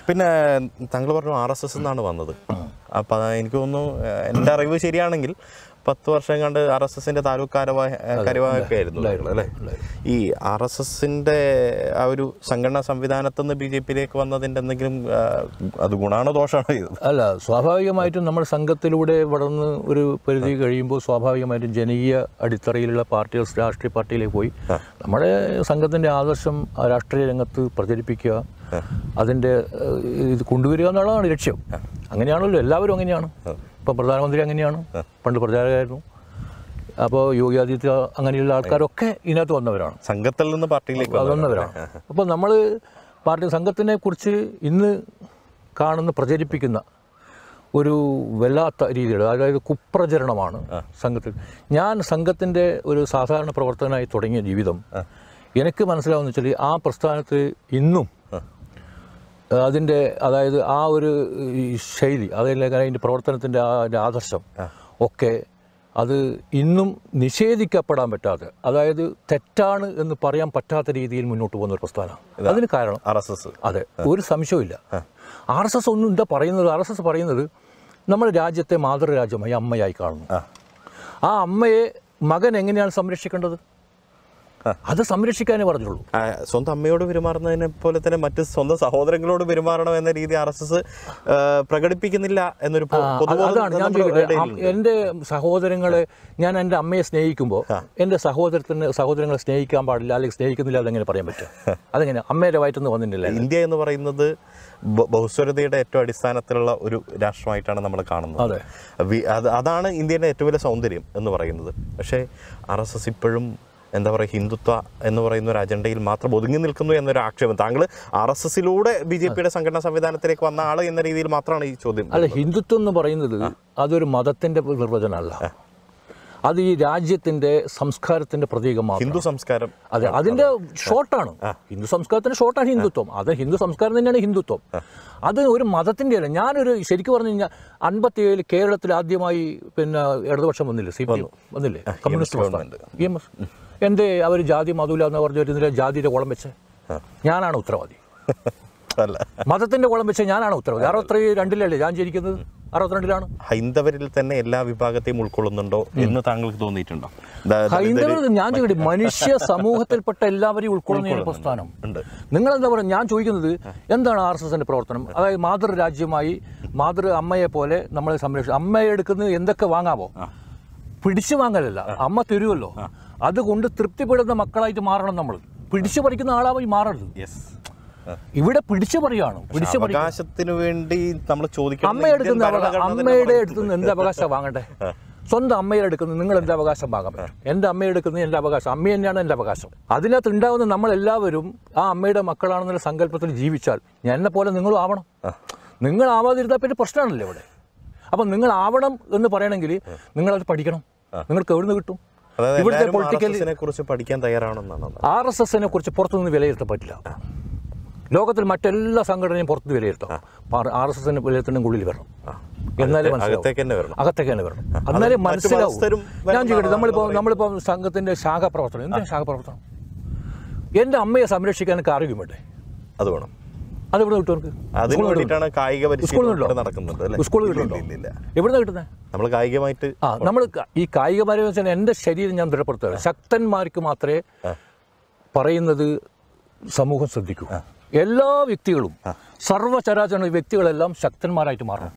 പിന്നെ താങ്കൾ പറഞ്ഞു ആർ എസ് എസ് എന്നാണ് വന്നത് അപ്പം എനിക്ക് തോന്നുന്നു ഏഹ്, എൻ്റെ അറിവ് ശരിയാണെങ്കിൽ പത്ത് വർഷം കണ്ട് ആർ എസ് എസിൻ്റെ താലൂക്ക് കാര്യവാഹ കാര്യവാഹൊക്കെ ആയിരുന്നു താങ്കൾ, അല്ലേ ഈ ആർ എസ് എസിൻ്റെ ആ ഒരു സംഘടനാ സംവിധാനത്തിൽ നിന്ന് ബി ജെ പിയിലേക്ക് വന്നതിൻ്റെ എന്തെങ്കിലും ആ, അത് ഗുണമാണോ ദോഷമാണോ ഇത് അല്ല സ്വാഭാവികമായിട്ടും നമ്മൾ സംഘത്തിലൂടെ വളർന്ന് ഒരു പരിധി കഴിയുമ്പോൾ സ്വാഭാവികമായിട്ടും ജനകീയ അടിത്തറയിലുള്ള പാർട്ടികൾ രാഷ്ട്രീയ പാർട്ടിയിലേക്ക് പോയി നമ്മുടെ സംഘത്തിൻ്റെ ആദർശം ആ രാഷ്ട്രീയ രംഗത്ത് പ്രചരിപ്പിക്കുക അതിൻ്റെ ഏഹ്, ഇത് കൊണ്ടുവരിക എന്നുള്ളതാണ് ലക്ഷ്യം അങ്ങനെയാണല്ലോ എല്ലാവരും അങ്ങനെയാണ് ഇപ്പം പ്രധാനമന്ത്രി അങ്ങനെയാണ് പണ്ട് പ്രചാരകരായിരുന്നു അപ്പോൾ യോഗി ആദിത്യ അങ്ങനെയുള്ള ആൾക്കാരൊക്കെ ഇതിനകത്ത് വന്നവരാണ് സംഘത്തിൽ നിന്ന് പാർട്ടിയിലേക്ക് അത് വന്നവരാണ്. വന്നവരാണ് അപ്പോൾ നമ്മൾ പാർട്ടി സംഘത്തിനെ കുറിച്ച് ഇന്ന് കാണുന്ന പ്രചരിപ്പിക്കുന്ന ഒരു വല്ലാത്ത രീതിയിൽ അതായത് കുപ്രചരണമാണ് സംഘത്തിൽ ഞാൻ സംഘത്തിൻ്റെ ഒരു സാധാരണ പ്രവർത്തകനായി തുടങ്ങിയ ജീവിതം എനിക്ക് മനസ്സിലാവുന്ന വെച്ചാൽ ആ പ്രസ്ഥാനത്ത് ഇന്നും അതിൻ്റെ അതായത് ആ ഒരു ഈ ശൈലി അതല്ലെങ്കിൽ അതിൻ്റെ പ്രവർത്തനത്തിൻ്റെ ആ ഒരു ആദർശം ഒക്കെ അത് ഇന്നും നിഷേധിക്കപ്പെടാൻ പറ്റാതെ അതായത് തെറ്റാണ് എന്ന് പറയാൻ പറ്റാത്ത രീതിയിൽ മുന്നോട്ട് പോകുന്ന ഒരു പ്രസ്ഥാനമാണ് അതിന് കാരണം ആർ എസ് എസ് അതെ ഒരു സംശയവുമില്ല ആർ എസ് എസ് ഒന്നും എന്താ പറയുന്നത് ആർ എസ് എസ് പറയുന്നത് നമ്മുടെ രാജ്യത്തെ മാതൃരാജ്യമായി അമ്മയായി കാണുന്നു ആ അമ്മയെ മകൻ എങ്ങനെയാണ് സംരക്ഷിക്കേണ്ടത് അത് സംരക്ഷിക്കാനേ പറഞ്ഞുള്ളൂ ആ, സ്വന്തം അമ്മയോട് പെരുമാറുന്നതിനെ പോലെ തന്നെ മറ്റ് സ്വന്തം സഹോദരങ്ങളോട് പെരുമാറണം എന്ന രീതി ആർ എസ് എസ് പ്രകടിപ്പിക്കുന്നില്ല എന്നൊരു പൊ- അത് പൊതുബോധം അതാണ് ഞാൻ നമ്മുടെ ചോദിക്കട്ടെ ഇടയിലുണ്ട്. അം- എൻ്റെ സഹോദരങ്ങളെ ഞാൻ എൻ്റെ അമ്മയെ സ്നേഹിക്കുമ്പോൾ എൻ്റെ സഹോദരത്തിന് സഹോദരങ്ങളെ സ്നേഹിക്കാൻ പാടില്ല അല്ലെങ്കിൽ സ്നേഹിക്കുന്നില്ല അതെങ്ങനെ പറയാൻ പറ്റും അതെങ്ങനെ അമ്മയുടെ വയറ്റെന്ന് വന്നിട്ടില്ല ഇന്ത്യ എന്ന് പറയുന്നത് ബ- ബഹുസ്വരതയുടെ ഏറ്റവും അടിസ്ഥാനത്തിലുള്ള ഒരു രാഷ്ട്രമായിട്ടാണ് നമ്മൾ കാണുന്നത് അതെ. വി- അത് അതാണ് ഇന്ത്യയുടെ ഏറ്റവും വലിയ സൗന്ദര്യം എന്ന് പറയുന്നത് പക്ഷേ ആർ എസ് എസ് ഇപ്പോഴും എന്താ പറയുക ഹിന്ദുത്വ എന്ന് പറയുന്ന ഒരു അജണ്ടയിൽ മാത്രം ഒതുങ്ങി നിൽക്കുന്നു എന്നൊരു ആക്ഷേപം താങ്കൾ ആർ എസ് എസിലൂടെ ബി ജെ പിയുടെ സംഘടനാ സംവിധാനത്തിലേക്ക് വന്ന ആൾ എന്ന രീതിയിൽ മാത്രമാണ് ഈ ചോദ്യം അല്ല ഹിന്ദുത്വം എന്ന് പറയുന്നത് അതൊരു മതത്തിൻ്റെ നിർവചനമല്ല അത് ഈ രാജ്യത്തിൻ്റെ സംസ്കാരത്തിൻ്റെ പ്രതീകമാണ് ഹിന്ദു സംസ്കാരം അതെ അതിന്റെ ഷോർട്ടാണ് ഹിന്ദു സംസ്കാരത്തിന്റെ ഷോർട്ടാണ് ഹിന്ദുത്വം അത് ഹിന്ദു സംസ്കാരം തന്നെയാണ് ഹിന്ദുത്വം അത് ഒരു മതത്തിന്റെ അല്ല ഞാനൊരു ശരിക്കും പറഞ്ഞു കഴിഞ്ഞാൽ അൻപത്തി ഏഴിൽ കേരളത്തിൽ ആദ്യമായി പിന്നെ ഇടതുപക്ഷം വന്നില്ലേ സി പി എം വന്നില്ലേ communist government. E M S എന്തേ അവർ ജാതി മതമില്ല എന്ന് പറഞ്ഞു വരുന്നില്ല ജാതിയുടെ കുളം വെച്ച് ഞാനാണ് ഉത്തരവാദി അല്ല മതത്തിന്റെ കുളം വെച്ച് ഞാനാണ് ഉത്തരവാദി അറുപത്തി രണ്ടിലല്ലേ ഞാൻ ജനിക്കുന്നത് അറുപത്തിരണ്ടിലാണ് ഹൈന്ദവരിൽ തന്നെ എല്ലാ വിഭാഗത്തെയും ഉൾക്കൊള്ളുന്നുണ്ടോ എന്ന് താങ്കൾക്ക് തോന്നിയിട്ടുണ്ടോ ദ- ദ- ഹൈന്ദവർ ഞാൻ ചോദിക്കട്ടെ മനുഷ്യ സമൂഹത്തിൽപ്പെട്ട എല്ലാവരെയും ഉൾക്കൊള്ളുന്ന ഈ പ്രസ്ഥാനം ഉണ്ട് നിങ്ങൾ എന്താ പറയുക ഞാൻ ചോദിക്കുന്നത് എന്താണ് ആർ എസ് എസിന്റെ പ്രവർത്തനം അതായത് മാതൃരാജ്യമായി മാതൃ അമ്മയെ പോലെ നമ്മളെ സംരക്ഷിക്കും അമ്മയെ എടുക്കുന്നത് എന്തൊക്കെ വാങ്ങാമോ പിടിച്ചു വാങ്ങലല്ല അമ്മ തരുമല്ലോ അതുകൊണ്ട് തൃപ്തിപ്പെടുന്ന മക്കളായിട്ട് മാറണം നമ്മൾ പിടിച്ചു പറിക്കുന്ന ആളായി മാറരുത് യെസ് ഇവിടെ പിടിച്ചു പറയാണ് പിടിച്ചു പറി അവകാശത്തിന് വേണ്ടി നമ്മൾ ചോദിക്കണം അമ്മ എടുക്കുന്ന അവകാശം അമ്മയുടെ അടുത്ത് നിന്ന് എന്ത് അവകാശം വാങ്ങണ്ടേ സ്വന്തം അമ്മയുടെ എടുക്കുന്നത് നിങ്ങൾ എന്ത് അവകാശം വാങ്ങാൻ പറ്റും എൻ്റെ അമ്മയുടെ എടുക്കുന്നത് എൻ്റെ അവകാശം അമ്മ തന്നെയാണ് എൻ്റെ അവകാശം അതിനകത്ത് ഉണ്ടാകുന്ന നമ്മളെല്ലാവരും ആ അമ്മയുടെ മക്കളാണെന്നുള്ള സങ്കല്പത്തിൽ ജീവിച്ചാൽ ഞാൻ എന്നെ പോലെ നിങ്ങളും ആവണം നിങ്ങൾ ആവാതിരുന്നാൽ പിന്നെ പ്രശ്നമാണല്ലോ ഇവിടെ അപ്പം നിങ്ങൾ ആവണം എന്ന് പറയണമെങ്കിൽ നിങ്ങളത് പഠിക്കണം നിങ്ങൾക്ക് എവിടുന്ന് കിട്ടും അതായത് ഇവിടുത്തെ എല്ലാവരും പൊളിറ്റിക്കൽ RSS നെ കുറിച്ച് പഠിക്കാൻ തയ്യാറാണെന്നാണ് ആർ എസ് എസിനെ കുറിച്ച് പുറത്തുനിന്ന് വിലയിരുത്താൻ പറ്റില്ല ലോകത്തിൽ മറ്റെല്ലാ സംഘടനയും പുറത്ത് വിലയിരുത്താം ആർ എസ് എസിനെ വിലയിരുത്തണമെങ്കിൽ ഉള്ളിൽ വരണം എന്നാലേ മനസ്സിലാവും അകത്തേക്ക് തന്നെ വരണം അകത്തേക്ക് തന്നെ വരണം എന്നാലേ മറ്റു മനസ്സിലാവും മതസ്ഥരും ഞാൻ ചോദിക്കട്ടെ വരണമെന്നാണ് നമ്മളിപ്പോൾ പറയുന്നത്. നമ്മളിപ്പോൾ സംഘത്തിന്റെ ശാഖ പ്രവർത്തനം എന്തിനാ ശാഖ പ്രവർത്തനം എൻ്റെ അമ്മയെ സംരക്ഷിക്കാൻ എനിക്ക് ആരോഗ്യം വേണ്ടേ അത് വേണം അത് ഇവിടെ കിട്ടും എനിക്ക് അതിന് സ്കൂളിൽ വേണ്ടിയിട്ടാണ് കായിക സ്കൂളിൽ പരിശീലനം ഉണ്ടോ? ഇവിടെ നടക്കുന്നുണ്ട് അല്ലേ സ്കൂളിൽ ഇല്ല, കിട്ടുന്നുണ്ടോ ഇല്ല, ഇല്ല. എവിടുന്ന കിട്ടുന്നത് നമ്മൾ കായികമായിട്ട് ആ നമ്മൾ ഈ കായികപരമെന്ന് വെച്ചാൽ എൻ്റെ ശരീരം ഞാൻ ദൃഢപ്പെടുത്തുക ശക്തന്മാർക്ക് മാത്രമേ പറയുന്നത് സമൂഹം ശ്രദ്ധിക്കൂ എല്ലാ വ്യക്തികളും സർവ്വചരാചര വ്യക്തികളെല്ലാം ശക്തന്മാരായിട്ട് മാറണം